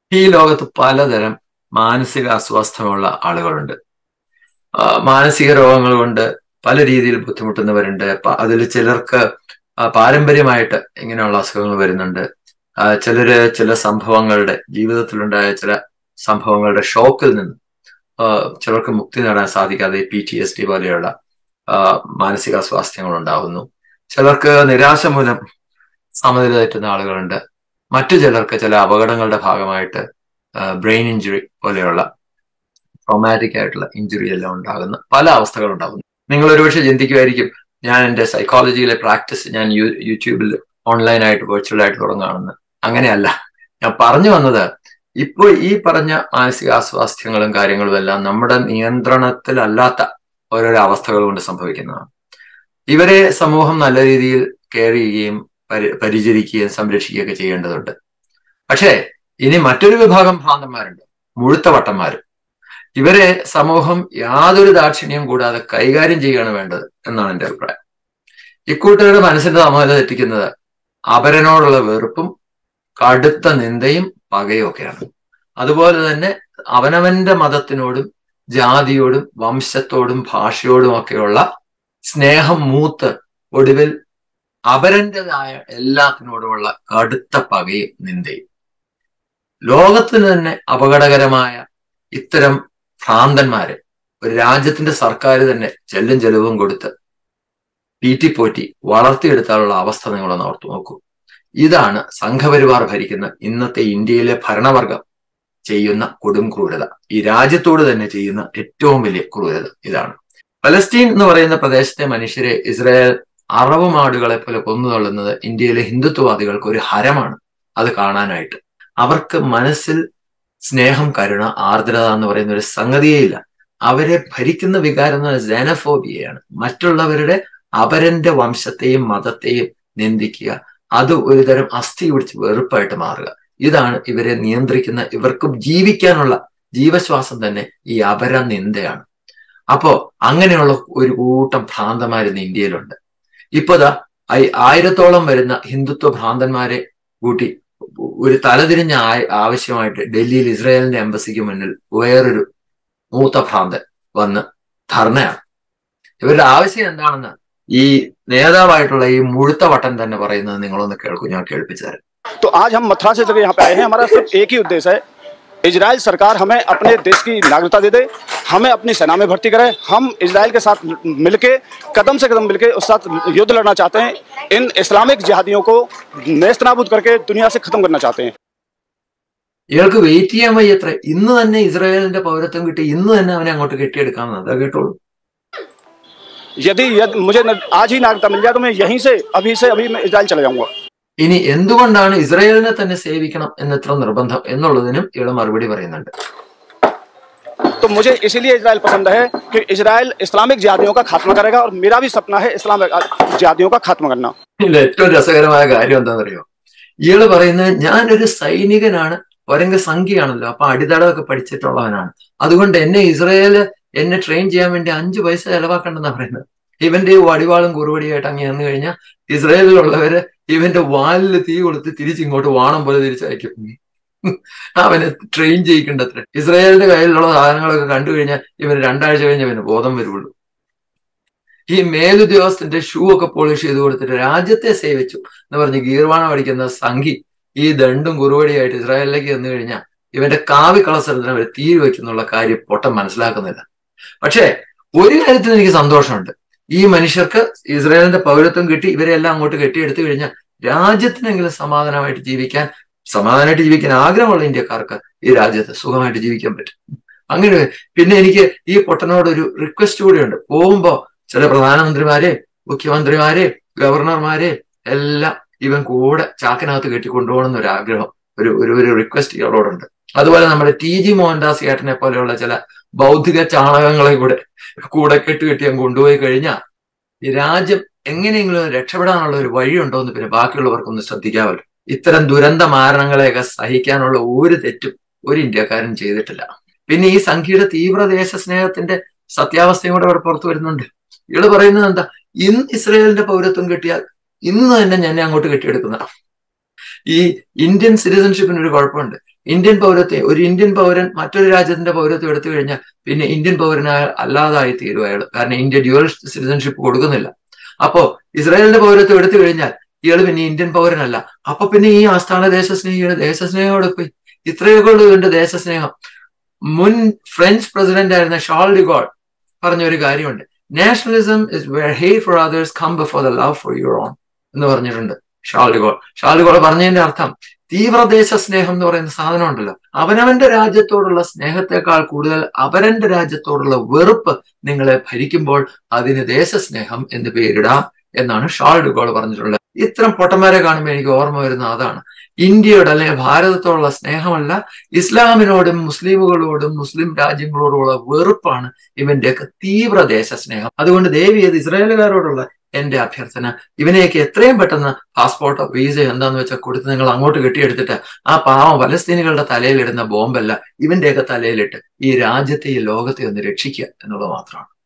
ഈ ലോകത്ത് പലതരം മാനസിക അസ്വാസ്ഥ്യമുള്ള ആളുകളുണ്ട് ആ, മാനസിക രോഗങ്ങൾ കൊണ്ട് പല രീതിയിൽ ബുദ്ധിമുട്ടുന്നവരുണ്ട് അതിൽ ചിലർക്ക് ആ, പാരമ്പര്യമായിട്ട് ഇങ്ങനെയുള്ള അസുഖങ്ങൾ വരുന്നുണ്ട് ആ, ചിലര് ചില സംഭവങ്ങളുടെ ജീവിതത്തിലുണ്ടായ ചില സംഭവങ്ങളുടെ ഷോക്കിൽ നിന്ന് ആ, ചിലർക്ക് മുക്തി നേടാൻ സാധിക്കാതെ പി ടി എസ് ഡി പോലെയുള്ള ആ, മാനസിക അസ്വാസ്ഥ്യങ്ങൾ ഉണ്ടാകുന്നു ചിലർക്ക് നിരാശ മൂലം സമനില തെറ്റുന്ന ആളുകളുണ്ട് മറ്റു ചിലർക്ക് ചില അപകടങ്ങളുടെ ഭാഗമായിട്ട് ബ്രെയിൻ ഇഞ്ചുറി പോലെയുള്ള ട്രോമാറ്റിക് ആയിട്ടുള്ള ഇഞ്ചുറി എല്ലാം ഉണ്ടാകുന്ന പല അവസ്ഥകൾ ഉണ്ടാകുന്നു നിങ്ങൾ ഒരുപക്ഷെ ചിന്തിക്കുമായിരിക്കും ഞാൻ എൻ്റെ സൈക്കോളജിയിലെ പ്രാക്ടീസ് ഞാൻ യൂ- യൂട്യൂബിൽ ഓൺലൈനായിട്ട് വെർച്വൽ ആയിട്ട് തുടങ്ങുകയാണെന്ന് അങ്ങനെയല്ല ഞാൻ പറഞ്ഞു വന്നത് ഇപ്പോൾ ഈ പറഞ്ഞ മാനസിക അസ്വാസ്ഥ്യങ്ങളും കാര്യങ്ങളും എല്ലാം നമ്മുടെ നിയന്ത്രണത്തിലല്ലാത്ത ഓരോരോ അവസ്ഥകൾ കൊണ്ട് സംഭവിക്കുന്നതാണ് ഇവരെ സമൂഹം നല്ല രീതിയിൽ കെയർ ചെയ്യുകയും പരി പരിചരിക്കുകയും സംരക്ഷിക്കുകയൊക്കെ ചെയ്യേണ്ടതുണ്ട് പക്ഷേ ഇനി മറ്റൊരു വിഭാഗം ഭ്രാന്തന്മാരുണ്ട് മുഴുത്ത വട്ടന്മാര് ഇവരെ സമൂഹം യാതൊരു ദാക്ഷിണ്യം കൂടാതെ കൈകാര്യം ചെയ്യുകയാണ് വേണ്ടത് എന്നാണ് എൻ്റെ അഭിപ്രായം ഇക്കൂട്ടരുടെ മനസ്സിന്റെ സമനില തെറ്റിക്കുന്നത് അപരനോടുള്ള വെറുപ്പും കടുത്ത നിന്ദയും പകയും ഒക്കെയാണ് അതുപോലെ തന്നെ അവനവന്റെ മതത്തിനോടും ജാതിയോടും വംശത്തോടും ഭാഷയോടും ഒക്കെയുള്ള സ്നേഹം മൂത്ത് ഒടുവിൽ അപരന്റേതായ എല്ലാത്തിനോടുമുള്ള കടുത്ത പകയും നിന്ദയും ലോകത്തിന് തന്നെ അപകടകരമായ ഇത്തരം ഭ്രാന്തന്മാരെ ഒരു രാജ്യത്തിന്റെ സർക്കാർ തന്നെ ചെല്ലും ചെലവും കൊടുത്ത് പീറ്റിപ്പോറ്റി വളർത്തിയെടുത്താലുള്ള അവസ്ഥ നിങ്ങളൊന്ന് ഓർത്തു നോക്കൂ ഇതാണ് സംഘപരിവാർ ഭരിക്കുന്ന ഇന്നത്തെ ഇന്ത്യയിലെ ഭരണവർഗം ചെയ്യുന്ന കൊടും ക്രൂരത ഈ രാജ്യത്തോട് തന്നെ ചെയ്യുന്ന ഏറ്റവും വലിയ ക്രൂരത ഇതാണ് പലസ്തീൻ എന്ന് പറയുന്ന പ്രദേശത്തെ മനുഷ്യരെ ഇസ്രായേൽ അറബ് മാടുകളെ പോലെ കൊന്നുതള്ളുന്നത് ഇന്ത്യയിലെ ഹിന്ദുത്വവാദികൾക്ക് ഒരു ഹരമാണ് അത് കാണാനായിട്ട് അവർക്ക് മനസ്സിൽ സ്നേഹം കരുണ ആർദ്രത എന്ന് പറയുന്ന ഒരു സംഗതിയേ ഇല്ല അവരെ ഭരിക്കുന്ന വികാരം എന്ന് പറയുന്നത് xenophobia-യാണ് മറ്റുള്ളവരുടെ അപരന്റെ വംശത്തെയും മതത്തെയും നിന്ദിക്കുക അത് ഒരുതരം അസ്ഥി പിടിച്ച് വെറുപ്പായിട്ട് മാറുക ഇതാണ് ഇവരെ നിയന്ത്രിക്കുന്ന ഇവർക്ക് ജീവിക്കാനുള്ള ജീവശ്വാസം തന്നെ ഈ അപര നിന്ദയാണ് അപ്പോ അങ്ങനെയുള്ള ഒരു കൂട്ടം ഭ്രാന്തന്മാർ ഇന്ന് ഇന്ത്യയിലുണ്ട് ഇപ്പോതാ ആയിരത്തോളം വരുന്ന ഹിന്ദുത്വ ഭ്രാന്തന്മാരെ കൂട്ടി ഒരു തലതിരിഞ്ഞ ആയ- ആവശ്യമായിട്ട് ഡൽഹിയിൽ ഇസ്രായേലിന്റെ എംബസിക്ക് മുന്നിൽ വേറൊരു മൂത്ത ഭ്രാന്തൻ വന്ന് ധർണയാണ് ഇവരുടെ ആവശ്യം എന്താണെന്ന് ഈ നേതാവായിട്ടുള്ള ഈ മുഴുത്ത വട്ടൻ തന്നെ പറയുന്നത് നിങ്ങളൊന്ന് കേൾക്കൂ ഞാൻ കേൾപ്പിച്ചു തരാം तो आज हम मथुरा से जगह यहाँ पे आए हैं हमारा सिर्फ एक ही उद्देश्य है इजराइल सरकार हमें अपने देश की नागरिकता दे दे हमें अपनी सेना में भर्ती करे हम इजराइल के साथ मिलके कदम से कदम मिलके उस साथ युद्ध लड़ना चाहते हैं इन इस्लामिक जिहादियों को नेस्तनाबूद करके दुनिया से खत्म करना चाहते हैं ഇയാൾക്ക് വെയിറ്റ് ചെയ്യാൻ വയ്യത്ര ഇന്ന് തന്നെ ഇസ്രായേലിന്റെ പൗരത്വം കിട്ടി ഇന്ന് തന്നെ അവനെ അങ്ങോട്ട് കെട്ടിയെടുക്കാമെന്ന് അതാ കേട്ടോളൂ यदि यदि मुझे न- आज ही नागरिकता मिल जाए तो मैं यहीं से अभी से अभी मैं इजराइल चला जाऊंगा ഇനി എന്തുകൊണ്ടാണ് ഇസ്രായേലിനെ തന്നെ സേവിക്കണം എന്നെത്ര നിർബന്ധം എന്നുള്ളതിനും ഇയാൾ മറുപടി പറയുന്നുണ്ട് तो मुझे इसीलिए इजराइल पसंद है कि इजराइल इस्लामिक जिहादियों का खात्मा करेगा और मेरा भी सपना है इस्लामिक जिहादियों का खात्मा करना ഇതിൽ ഏറ്റവും രസകരമായ കാര്യം എന്താണെന്നറിയോ ഇയാള് പറയുന്നത് ഞാനൊരു സൈനികനാണ് ഒരംഗ സംഖ്യയാണല്ലോ അപ്പൊ അടിത്തടമൊക്കെ പഠിച്ചിട്ടുള്ളവനാണ് അതുകൊണ്ട് എന്നെ ഇസ്രായേല് എന്നെ ട്രെയിൻ ചെയ്യാൻ വേണ്ടി അഞ്ചു പൈസ ചെലവാക്കണ്ടെന്നാ പറയുന്നത് ഇവന്റെ ഈ വടിവാളും കുറുവടിയായിട്ട് അങ്ങ് ചെന്ന് കഴിഞ്ഞാൽ ഇസ്രായേലിലുള്ളവര് ഇവന്റെ വാലിൽ തീ കൊടുത്ത് തിരിച്ചിങ്ങോട്ട് വാണം പോലെ തിരിച്ചയക്കും അവനെ ട്രെയിൻ ചെയ്യിക്കണ്ടത്ര ഇസ്രായേലിന്റെ കയ്യിലുള്ള സാധനങ്ങളൊക്കെ കണ്ടു കഴിഞ്ഞാൽ ഇവന് രണ്ടാഴ്ച കഴിഞ്ഞ് അവന് ബോധം വരുള്ളൂ ഈ മേലുദ്യോഗസ്ഥന്റെ ഷൂ ഒക്കെ പോളിഷ് ചെയ്ത് കൊടുത്തിട്ട് രാജ്യത്തെ സേവിച്ചു എന്ന് പറഞ്ഞ് ഗീർവാണം അടിക്കുന്ന സംഘി ഈ ദണ്ടും കുറുവടിയായിട്ട് ഇസ്രായേലിലേക്ക് ചെന്ന് കഴിഞ്ഞാൽ ഇവന്റെ കാവി കളസരത്തിന് അവർ തീര് വെക്കുന്നുള്ള കാര്യം പൊട്ടം മനസ്സിലാക്കുന്നില്ല പക്ഷേ ഒരു കാര്യത്തിൽ എനിക്ക് സന്തോഷമുണ്ട് ഈ മനുഷ്യർക്ക് ഇസ്രായേലിന്റെ പൗരത്വം കിട്ടി ഇവരെ എല്ലാം അങ്ങോട്ട് കെട്ടിയെടുത്തു കഴിഞ്ഞാൽ രാജ്യത്തിനെങ്കിലും സമാധാനമായിട്ട് ജീവിക്കാൻ സമാധാനമായിട്ട് ജീവിക്കാൻ ആഗ്രഹമുള്ള ഇന്ത്യക്കാർക്ക് ഈ രാജ്യത്ത് സുഖമായിട്ട് ജീവിക്കാൻ പറ്റും അങ്ങനെ പിന്നെ എനിക്ക് ഈ പൊട്ടനോട് ഒരു റിക്വസ്റ്റ് കൂടിയുണ്ട് പോകുമ്പോ ചില പ്രധാനമന്ത്രിമാരെ മുഖ്യമന്ത്രിമാരെ ഗവർണർമാരെ എല്ലാം ഇവൻ കൂടെ ചാക്കിനകത്ത് കെട്ടി കൊണ്ടുപോകണം എന്നൊരു ആഗ്രഹം ഒരു ഒരു ഒരു റിക്വസ്റ്റ് ഇയാളോടുണ്ട് അതുപോലെ നമ്മുടെ ടി ജി മോഹൻദാസ് ഏട്ടനെ പോലെയുള്ള ചില ബൗദ്ധിക ചാണകങ്ങളെ കൂടെ കൂടെ കെട്ടി കെട്ടി അങ്ങ് കൊണ്ടുപോയി കഴിഞ്ഞാൽ ഈ രാജ്യം എങ്ങനെയെങ്കിലും രക്ഷപ്പെടാനുള്ള ഒരു വഴിയുണ്ടോ എന്ന് പിന്നെ ബാക്കിയുള്ളവർക്കൊന്ന് ശ്രദ്ധിക്കാമല്ലോ ഇത്തരം ദുരന്ത മാരണങ്ങളെയൊക്കെ സഹിക്കാനുള്ള ഒരു തെറ്റും ഒരു ഇന്ത്യക്കാരൻ ചെയ്തിട്ടില്ല പിന്നെ ഈ സംഖ്യയുടെ തീവ്ര ദേശ സ്നേഹത്തിന്റെ സത്യാവസ്ഥയും കൂടെ ഇവിടെ പുറത്തു വരുന്നുണ്ട് ഇയാള് പറയുന്നത് എന്താ ഇന്ന് ഇസ്രയേലിന്റെ പൗരത്വം കിട്ടിയാൽ ഇന്ന് തന്നെ ഞാൻ അങ്ങോട്ട് കെട്ടിയെടുക്കുന്ന ഈ ഇന്ത്യൻ സിറ്റിസൺഷിപ്പിന് ഒരു കുഴപ്പമുണ്ട് ഇന്ത്യൻ പൗരത്വം ഒരു ഇന്ത്യൻ പൗരൻ മറ്റൊരു രാജ്യത്തിന്റെ പൗരത്വം എടുത്തു കഴിഞ്ഞാൽ പിന്നെ ഇന്ത്യൻ പൗരനായ അല്ലാതായി തീരും അയാൾ കാരണം ഇന്ത്യ ഡ്യുവൽ സിറ്റിസൺഷിപ്പ് കൊടുക്കുന്നില്ല അപ്പോ ഇസ്രായേലിന്റെ പൗരത്വം എടുത്തു കഴിഞ്ഞാൽ ഇയാൾ പിന്നെ ഇന്ത്യൻ പൗരനല്ല അപ്പൊ പിന്നെ ഈ ആസ്ഥാന ദേശസ്നേഹിയുടെ ദേശസ്നേഹം പോയി ഇത്രയൊക്കെ ഉള്ളൂ ഇവന്റെ ദേശസ്നേഹം മുൻ ഫ്രഞ്ച് പ്രസിഡന്റ് ആയിരുന്ന ഷാൾ ഡിഗോൾ പറഞ്ഞ ഒരു കാര്യമുണ്ട് nationalism is where hate for others come before the love for your own എന്ന് പറഞ്ഞിട്ടുണ്ട് ഷാൾ ഡിഗോൾ ഷാൾ ഡിഗോൾ പറഞ്ഞതിന്റെ അർത്ഥം തീവ്രദേശ സ്നേഹം എന്ന് പറയുന്ന സാധനം ഉണ്ടല്ലോ അവനവന്റെ രാജ്യത്തോടുള്ള സ്നേഹത്തെക്കാൾ കൂടുതൽ അവരന്റെ രാജ്യത്തോടുള്ള വെറുപ്പ് നിങ്ങളെ ഭരിക്കുമ്പോൾ അതിന് ദേശസ്നേഹം എന്ന് പേരിടാം എന്നാണ് ഷാൾ ഡിഗോൾ പറഞ്ഞിട്ടുള്ളത് ഇത്തരം പൊട്ടന്മാരെ കാണുമ്പോൾ എനിക്ക് ഓർമ്മ വരുന്ന അതാണ് ഇന്ത്യയോട് അല്ലെങ്കിൽ ഭാരതത്തോടുള്ള സ്നേഹമല്ല ഇസ്ലാമിനോടും മുസ്ലിമുകളോടും മുസ്ലിം രാജ്യങ്ങളോടുമുള്ള വെറുപ്പാണ് ഇവന്റെയൊക്കെ തീവ്ര ദേശസ്നേഹം അതുകൊണ്ട് ദേവി അത് ഇസ്രായേലുകാരോടുള്ള എന്റെ അഭ്യർത്ഥന ഇവനെയൊക്കെ എത്രയും പെട്ടെന്ന് പാസ്പോർട്ടോ വീസയോ എന്താന്ന് വെച്ചാൽ കൊടുത്ത് നിങ്ങൾ അങ്ങോട്ട് കെട്ടിയെടുത്തിട്ട് ആ പാവം പലസ്തീനികളുടെ തലയിലിടുന്ന ബോംബല്ല ഇവന്റെയൊക്കെ തലയിലിട്ട് ഈ രാജ്യത്തെ ഈ ലോകത്തെ ഒന്ന് രക്ഷിക്കുക എന്നുള്ളത് മാത്രമാണ്